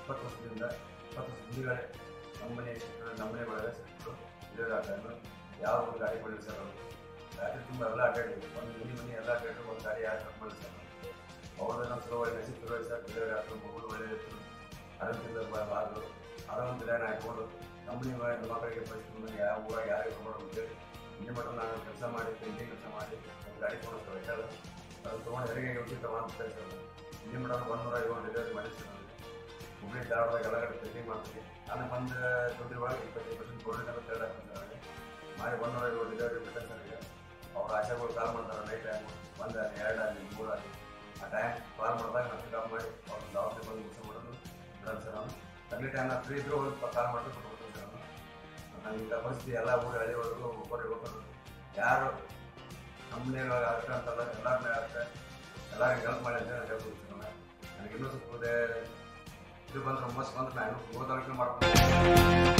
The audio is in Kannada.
ಇಪ್ಪತ್ತು ವರ್ಷದಿಂದ ಇಪ್ಪತ್ತು ವರ್ಷ ಹಿಂದಿಗಳೇ ನಮ್ಮನೆ ನಮ್ಮನೆ ಒಳಗೆ ಸಿಕ್ಕಿದ್ರು ಇಲ್ಲದ ಟೈಮು ಯಾವ ಒಂದು ಗಾಡಿ ಕೊಡಲಿ ಸರ್ ಅವರು ರಾತ್ರಿ ತುಂಬ ಎಲ್ಲ ಅಡ್ಡಾಡಿದ್ವಿ ಒಂದು ಮನೆ ಮನೆ ಎಲ್ಲ ಅಡ್ಡಾಡಿ ಒಂದು ಗಾಡಿ ಯಾರು ಕಟ್ ಮಾಡಿ ಸರ್ ಅವ್ರದ್ದು ನಮ್ಮ ಚಲೋ ಒಳ್ಳೆ ನಸೀಬ್ ಚಲೋ ಸರ್ ಇಲ್ಲದ ಮಗಳು ಒಳ್ಳೆಯದಿತ್ತು ಆರೋಗ್ಯದ ಬಾರ್ದು ಆರಾಮ ಲ್ಯಾನ್ ಹಾಕೊಂಡು ಕಂಪ್ನಿ ನಮ್ಮ ಮಕ್ಕಳಿಗೆ ಪರಿಸ್ಥಿತಿ ಯಾವ ಊರಾಗ ಯಾರಿಗೆ ಕೊಡೋದು ಅಂತೇಳಿ ಇಲ್ಲಿ ಮಟ್ಟ ನಾನು ಕೆಲಸ ಮಾಡಿ ಪೇಂಟಿಂಗ್ ಕೆಲಸ ಮಾಡಿ ಒಂದು ಗಾಡಿ ತೊಗೊಂಡು ವೆಹಿಕಲ್ ಅದು ತೊಗೊಂಡು ಹೆರಿಗೆ ಉಚಿತ ಮಾಡ್ತಾರೆ ಸರ್ ಇಲ್ಲಿ ಮಟ್ಟ ಒಂದೂರ ಏಳು ಡೆಲಿವರಿ ಮಾಡಿ ಸರ್ ನನಗೆ ಹುಬ್ಳಿ ಧಾರವಾಡದಾಗ ಎಲ್ಲ ಕಡೆ ಪೇಂಟಿಂಗ್ ಮಾಡ್ತೀನಿ ನಾನು ಬಂದು ದುಡ್ಡು ಒಳಗೆ ಇಪ್ಪತ್ತೈದು ಪರ್ಸೆಂಟ್ ಗೋಲ್ಡ್ ಅಂತ ತೇಡ ನನಗೆ ಮಾಡಿ ಒಂದೂರ ಏಳು ಡೆಲಿವರಿ ಬಿಟ್ಟೆ ಸರ್ ಈಗ ಅವ್ರ ಆಶೆಗಳು ಕಾಲ್ ಮಾಡ್ತಾರೆ ನೈಟ್ ಟೈಮ್ ಒಂದು ಎರಡು ಆಗಲಿ ಮೂರು ಆಗಲಿ ಆ ಟೈಮ್ ಕಾಲ್ ಮಾಡಿದಾಗ ನಾನು ಪಿಕಪ್ ಮಾಡಿ ಅವ್ರ ದವಾಖಾನೆ ಬಂದು ಮುಗಿಸಿ ಮಾಡೋದು ಬಿಡೋದು ಸರ್ ನಾನು ಅಲ್ಲಿ ಟೈಮ್ ನಾನು ಫ್ರೀ ಇದ್ರು ಹೋಗಿ ಕಾಲ್ ಮಾಡಿ ಕೊಟ್ಬಿಡ್ತೀನಿ ಸರ್ ನಾನು ನನಗೆ ಪರಿಸ್ಥಿತಿ ಎಲ್ಲ ಊರು ಹಳ್ಳಿ ಒಳಗೂ ಒಬ್ಬರು ಒಬ್ಬರು ಯಾರು ನಮ್ಮನೆ ಆಗುತ್ತೆ ಅಂತಲ್ಲ ಎಲ್ಲರನ್ನೇ ಆಗುತ್ತೆ ಎಲ್ಲರಿಗೂ ಹೆಲ್ಪ್ ಮಾಡಿ ಅಂತ ನಾನು ಹೇಳ್ಬೋದು ಸರ್ ನಾನು ನನಗೆ ಇನ್ನೂ ಸ್ವಲ್ಪ ಇದೆ ಇದು ಬಂದ್ರೆ ಹುಮ್ಮಸ್ ಬಂದ್ರೆ ನಾನು ಹೋದಾಗ ಮಾಡ್ಕೊಂಡು